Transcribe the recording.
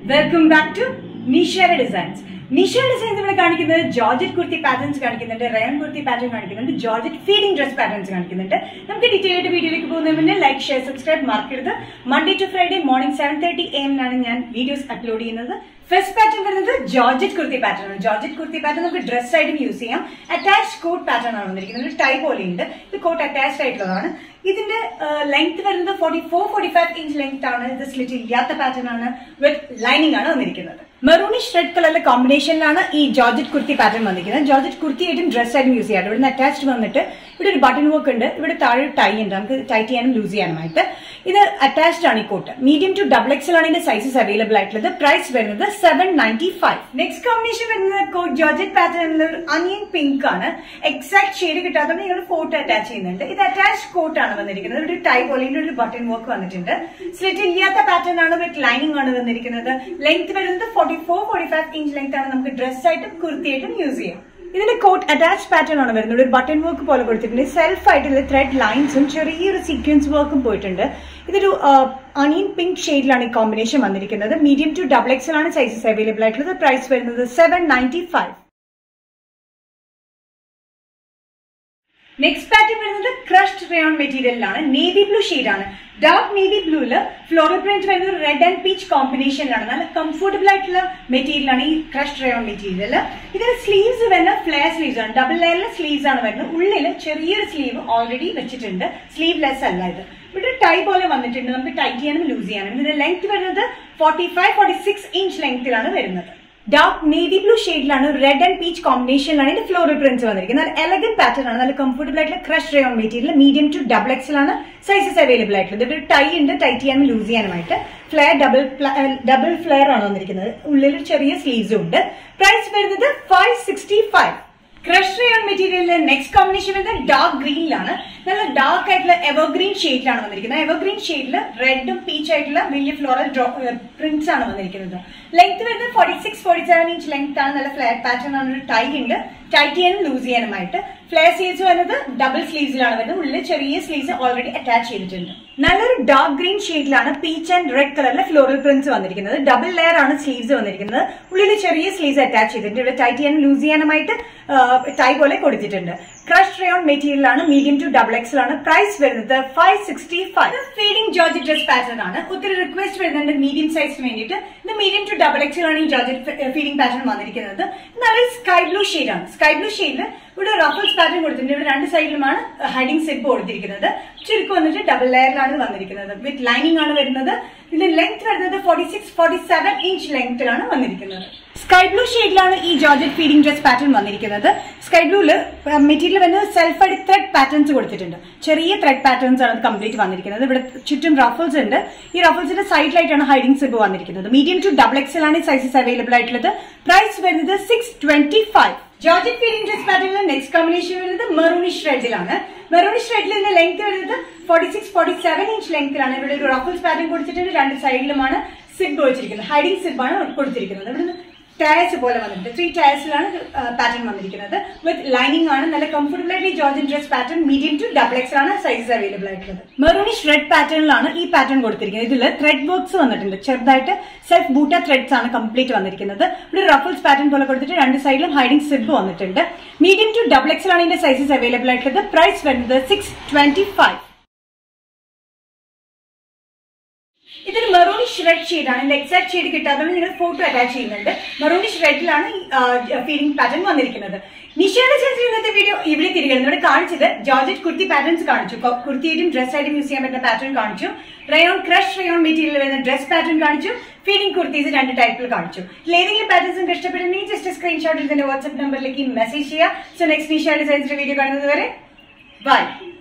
welcome back to നിഷയുടെ designs നിഷയുടെ designs ഇവിടെ കാണിക്കുന്നത് ജോർജറ്റ് കുർത്തി പാറ്റേൺസ് കാണിക്കുന്നുണ്ട് റയൺ കുർത്തി പാറ്റേൺ കാണിക്കുന്നുണ്ട് ജോർജറ്റ് ഫീഡിംഗ് ഡ്രസ് പാറ്റേൺസ് കാണിക്കുന്നുണ്ട് നമുക്ക് ഡീറ്റെയിൽ ആയിട്ട് വീഡിയോയിലേക്ക് പോകുന്നതിന് മുന്നേ ലൈക്ക് ഷെയർ സബ്സ്ക്രൈബ് മറക്കരുത് Monday to Friday morning seven thirty A എമ്മിനാണ് ഞാൻ വീഡിയോസ് അപ്ലോഡ് ചെയ്യുന്നത് ഫസ്റ്റ് പാറ്റേൺ വരുന്നത് ജോർജറ്റ് കുർത്തി പാറ്റേൺ ആണ് ജോർജറ്റ് കുർത്തി പാറ്റേൺ നമുക്ക് ഡ്രസ് ആയിട്ടും യൂസ് ചെയ്യാം അറ്റാച്ച്ഡ് കോട്ട് പാറ്റേൺ ആണ് വന്നിരിക്കുന്നത് ഒരു ടൈ പോലെയുണ്ട് ഇത് കോട്ട് അറ്റാച്ച്ഡ് ആയിട്ടുള്ളതാണ് ഇതിന്റെ ലെങ്ത് വരുന്നത് forty four forty five inch length ആണ് ഇത് സ്ലിറ്റ് ഇല്ലാത്ത പാറ്റേൺ ആണ് വിത്ത് ലൈനിങ് ആണ് വന്നിരിക്കുന്നത് മെറൂണിഷ് റെഡ് കളറിലെ കോമ്പിനേഷനിലാണ് ഈ ജോർജറ്റ് കുർത്തി പാറ്റേൺ വന്നിരിക്കുന്നത് ജോർജറ്റ് കുർത്തി ആയിട്ടും ഡ്രസ് ആയിട്ടും യൂസ് ചെയ്യാം ഇവിടെ അറ്റാച്ച്ഡ് വന്നിട്ട് ഇവിടെ ഒരു ബട്ടൺ വർക്ക് ഉണ്ട് ഇവിടെ താഴെ ടൈ ഉണ്ട് നമുക്ക് ടൈറ്റ് ചെയ്യാനും ലൂസ് ചെയ്യാനുമായിട്ട് ഇത് അറ്റാച്ച്ഡ് ആണ് ഈ coat medium to double XL ആണ് ഇതിന്റെ സൈസസ് അവൈലബിൾ ആയിട്ടുള്ളത് പ്രൈസ് വരുന്നത് seven ninety five next combination വരുന്നത് കോട്ട് ജോർജറ്റ് പാറ്റേണിൽ അനിയൻ പിങ്ക് ആണ് എക്സാക്ട് ഷെയ്ഡ് കിട്ടാത്തതുകൊണ്ട് നിങ്ങൾ ഫോട്ടോ അറ്റാച്ച് ചെയ്യുന്നുണ്ട് ഇത് അറ്റാച്ച്ഡ് കോട്ട് ആണ് വന്നിരിക്കുന്നത് ഒരു ടൈ പോലെ ഇതിന്റെ ഒരു ബട്ടൺ വർക്ക് വന്നിട്ടുണ്ട് സ്ലിറ്റ് ഇല്ലാത്ത പാറ്റേൺ ആണ് വിത്ത് ലൈനിങ് ആണ് വന്നിരിക്കുന്നത് ലെങ്ത് വരുന്നത് forty four forty five inch length ആണ് നമുക്ക് ഡ്രസ് ആയിട്ടും കുർത്തിയായിട്ടും യൂസ് ചെയ്യാം ഇതിന്റെ കോട്ട് അറ്റാച്ച് പാറ്റേൺ ആണ് വരുന്നത് ഒരു ബട്ടൺ വർക്ക് പോലെ കൊടുത്തിട്ടുണ്ട് സെൽഫ് ആയിട്ടുള്ള ത്രെഡ് ലൈൻസും ചെറിയൊരു സീക്വൻസ് വർക്കും പോയിട്ടുണ്ട് ഇതൊരു അണിയൻ പിങ്ക് ഷെയ്ഡിലാണ് ഈ കോമ്പിനേഷൻ വന്നിരിക്കുന്നത് മീഡിയം ടു ഡബിൾ എക്സൽ ആണ് സൈസസ് അവൈലബിൾ ആയിട്ടുള്ളത് പ്രൈസ് വരുന്നത് seven ninety five next pattern വരുന്നത് ക്രഷ്ഡ് റയോൺ മെറ്റീരിയലിലാണ് നേവി ബ്ലൂ ആണ് ഡാർക്ക് നേവി ബ്ലൂല് ഫ്ലോറൽ പ്രിന്റ് വരുന്നത് റെഡ് ആൻഡ് പീച്ച് കോമ്പിനേഷനിലാണ് നല്ല കംഫർട്ടബിൾ ആയിട്ടുള്ള മെറ്റീരിയലാണ് ഈ ക്രഷ്ഡ് റയോൺ മെറ്റീരിയൽ ഇതിന് സ്ലീവ്സ് വരുന്ന ഫ്ലെയർ സ്ലീവ്സ് ആണ് ഡബിൾ ലെയറിലെ സ്ലീവ്സ് ആണ് വരുന്നത് ഉള്ളിൽ ചെറിയൊരു സ്ലീവ് ഓൾറെഡി വെച്ചിട്ടുണ്ട് സ്ലീവ്ലെസ് അല്ല ഇത് ഇവിടെ ടൈ പോലെ വന്നിട്ടുണ്ട് നമുക്ക് ടൈറ്റ് ചെയ്യാനും ലൂസ് ചെയ്യാനും ഇതിന്റെ ലെങ്ത് വരുന്നത് forty five forty six inch ലെങ്ത്തിലാണ് വരുന്നത് ഡാർക്ക് നേവി ബ്ലൂ ഷെയ്ഡിലാണ് റെഡ് ആൻഡ് പീച്ച് കോമ്പിനേഷനിലാണ് ഇതിന്റെ ഫ്ലോറൽ പ്രിന്റ്സ് വന്നിരിക്കുന്നത് നല്ല എലഗന്റ് പാറ്റേൺ ആണ് നല്ല കംഫർട്ടബിൾ ആയിട്ടുള്ള crush rayon material medium to double XL ആണ് സൈസസ് അവൈലബിൾ ആയിട്ടുള്ളത് ഇവിടെ ടൈ ഉണ്ട് ടൈറ്റ് ചെയ്യാനും ലൂസ് ചെയ്യാനുമായിട്ട് ഫ്ലെയർ ഡബിൾ ഡബിൾ ഫ്ലെയർ ആണ് വന്നിരിക്കുന്നത് ഉള്ളിൽ ചെറിയ സ്ലീവ്സും ഉണ്ട് പ്രൈസ് വരുന്നത് five sixty five crush rayon മെറ്റീരിയലിന്റെ നെക്സ്റ്റ് കോമ്പിനേഷൻ വരുന്നത് ഡാർക്ക് ഗ്രീനിലാണ് നല്ല ഡാർക്ക് ആയിട്ടുള്ള എവർഗ്രീൻ ഷെയ്ഡിലാണ് വന്നിരിക്കുന്നത് എവർഗ്രീൻ ഷെയ്ഡിൽ റെഡും പീച്ച് ആയിട്ടുള്ള വലിയ ഫ്ലോറൽ പ്രിന്റ്സ് ആണ് വന്നിരിക്കുന്നത് ലെങ്ത് വരുന്നത് forty six forty seven inch length ആണ് നല്ല ഫ്ലാറ്റ് പാറ്റേൺ ആണ് ഒരു ടൈ ഉണ്ട് ടൈറ്റ് ചെയ്യാനും ലൂസ് ചെയ്യാനുമായിട്ട് ഫ്ലെയർ സ്ലീവ്സ് വരുന്നത് ഡബിൾ സ്ലീവ്സിലാണ് വരുന്നത് ഉള്ളിൽ ചെറിയ സ്ലീവ്സ് ഓൾറെഡി അറ്റാച്ച് ചെയ്തിട്ടുണ്ട് നല്ലൊരു ഡാർക്ക് ഗ്രീൻ ഷെയ്ഡിലാണ് പീച്ച് ആൻഡ് റെഡ് കളറിലെ ഫ്ലോറൽ പ്രിന്റ്സ് വന്നിരിക്കുന്നത് ഡബിൾ ലെയർ ആണ് സ്ലീവ്സ് വന്നിരിക്കുന്നത് ഉള്ളിൽ ചെറിയ സ്ലീവ്സ് അറ്റാച്ച് ചെയ്തിട്ടുണ്ട് ഇവിടെ ടൈറ്റ് ചെയ്യാനും ലൂസ് ചെയ്യാനുമായിട്ട് ടൈ പോലെ കൊടുത്തിട്ടുണ്ട് ക്രഷ് റയോൺ മെറ്റീരിയൽ ആണ് മീഡിയം ടു ഡബിൾ എക്സൽ ആണ് പ്രൈസ് വരുന്നത് five sixty five feeding georgette dress pattern ആണ് ഒത്തിരി റിക്വസ്റ്റ് വരുന്നുണ്ട് മീഡിയം സൈസിന് വേണ്ടിയിട്ട് ഇത് മീഡിയം ടു ഡബിൾ എക്സൽ ആണ് ഈ ജോർജ് ഫീഡിംഗ് പാറ്റേൺ വന്നിരിക്കുന്നത് നല്ല സ്കൈ ബ്ലൂ ഷെയ്ഡ് ആണ് സ്കൈ ബ്ലൂ ഷെയ്ഡിൽ ഇവിടെ റഫിൾസ് പാറ്റേൺ കൊടുത്തിട്ടുണ്ട് ഇവിടെ രണ്ട് സൈഡിലുമാണ് ഹൈഡിംഗ് സിപ്പ് കൊടുത്തിരിക്കുന്നത് ചുരുക്കം വന്നിട്ട് ഡബിൾ ലെയറിലാണ് വന്നിരിക്കുന്നത് വിത്ത് ലൈനിങ് ആണ് വരുന്നത് ഇതിന്റെ ലെങ്ത് വരുന്നത് forty six forty seven inch ലെങ്ത്തിലാണ് വന്നിരിക്കുന്നത് സ്കൈ ബ്ലൂ ഷെയ്ഡിലാണ് ഈ ജോർജറ്റ് ഫീഡിംഗ് ഡ്രസ് പാറ്റേൺ വന്നിരിക്കുന്നത് സ്കൈ ബ്ലൂല് മെറ്റീരിയൽ വരുന്നത് സെൽഫ് ആയിട്ട് ത്രെഡ് പാറ്റേൺസ് കൊടുത്തിട്ടുണ്ട് ചെറിയ ത്രെഡ് പാറ്റേൺസ് ആണ് കംപ്ലീറ്റ് വന്നിരിക്കുന്നത് ഇവിടെ ചുറ്റും റഫിൾസ് ഉണ്ട് ഈ റഫിൾസിന്റെ സൈഡിലായിട്ടാണ് ഹൈഡിംഗ് സിബ് വന്നിരിക്കുന്നത് മീഡിയം ടു ഡബിൾ എക്സൽ ആണ് സൈസസ് അവൈലബിൾ ആയിട്ടുള്ളത് പ്രൈസ് വരുന്നത് six twenty five georgette feeding dress പാറ്റേണിലെ നെക്സ്റ്റ് കോമ്പിനേഷൻ വരുന്നത് മെറൂണിഷ് റെഡിലാണ് മെറൂണിഷ് റെഡിലിന്റെ ലെങ്ത് വരുന്നത് forty six forty seven inch ലെങ്ത്തിലാണ് ഇവിടെ ഒരു റഫിൾസ് പാറ്റേൺ കൊടുത്തിട്ടുണ്ട് രണ്ട് സൈഡിലുമാണ് സിബ് വെച്ചിരിക്കുന്നത് ഹൈഡിംഗ് സിബാണ് കൊടുത്തിരിക്കുന്നത് ഇവിടെ ടയർസ് പോലെ വന്നിട്ടുണ്ട് ത്രീ ടയർസിലാണ് പാറ്റേൺ വന്നിരിക്കുന്നത് വിത്ത് ലൈനിങ് ആണ് നല്ല കംഫർട്ടബിൾ ആയിട്ട് georgette dress pattern medium to double X ആണ് സൈസസ് അവൈലബിൾ ആയിട്ടുള്ളത് മെറൂണിഷ് റെഡ് പാറ്റേണിലാണ് ഈ പാറ്റേൺ കൊടുത്തിരിക്കുന്നത് ഇതിൽ ത്രെഡ് വർക്ക്സ് വന്നിട്ടുണ്ട് ചെറുതായിട്ട് സെൽഫ് ബൂട്ട ത്രെഡ്സ് ആണ് കംപ്ലീറ്റ് വന്നിരിക്കുന്നത് ഇവിടെ റഫിൾസ് പാറ്റേൺ പോലെ കൊടുത്തിട്ട് രണ്ട് സൈഡിലും ഹൈഡിംഗ് സിബ് വന്നിട്ടുണ്ട് മീഡിയം ടു ഡബിൾ എക്സ് ആണ് ഇതിന്റെ സൈസസ് അവൈലബിൾ ആയിട്ടുള്ളത് പ്രൈസ് വരുന്നത് സിക്സ് ട്വന്റി ഫൈവ് ഇതൊരു മെറൂണിഷ് റെഡ് ഷെയ്ഡാണ് ഇതിന്റെ എക്സാക്ട് ഷെയ്ഡ് കിട്ടാത്തതുകൊണ്ട് നിങ്ങൾ ഫോട്ടോ അറ്റാച്ച് ചെയ്യുന്നുണ്ട് മെറൂണിഷ് റെഡിലാണ് ഫീഡിംഗ് പാറ്റേൺ വന്നിരിക്കുന്നത് നിഷയുടെ ചേച്ചി ഇന്നത്തെ വീഡിയോ ഇവിടെ തിരികെ ഇവിടെ കാണിച്ചത് ജോർജറ്റ് കുർത്തി പാറ്റേൺസ് കാണിച്ചു കുർത്തിയായിട്ടും ഡ്രസ് ആയിട്ടും യൂസ് ചെയ്യാൻ പറ്റുന്ന പാറ്റേൺ കാണിച്ചു റയോൺ ക്രഷ് റയോൺ മെറ്റീരിയൽ വരുന്ന ഡ്രസ് പാറ്റേൺ കാണിച്ചു ഫീഡിംഗ് കുർത്തീസ് രണ്ട് ടൈപ്പിൽ കാണിച്ചു ഏതെങ്കിലും പാറ്റേൺസ് നിങ്ങൾക്ക് ഇഷ്ടപ്പെടുന്നെങ്കിൽ ജസ്റ്റ് സ്ക്രീൻഷോട്ട് ഇതിന്റെ വാട്സ്ആപ്പ് നമ്പറിലേക്ക് മെസ്സേജ് ചെയ്യുക സോ നെക്സ്റ്റ് നിഷയുടെ സൈൻസിന്റെ വീഡിയോ കാണുന്നത് വരെ ബൈ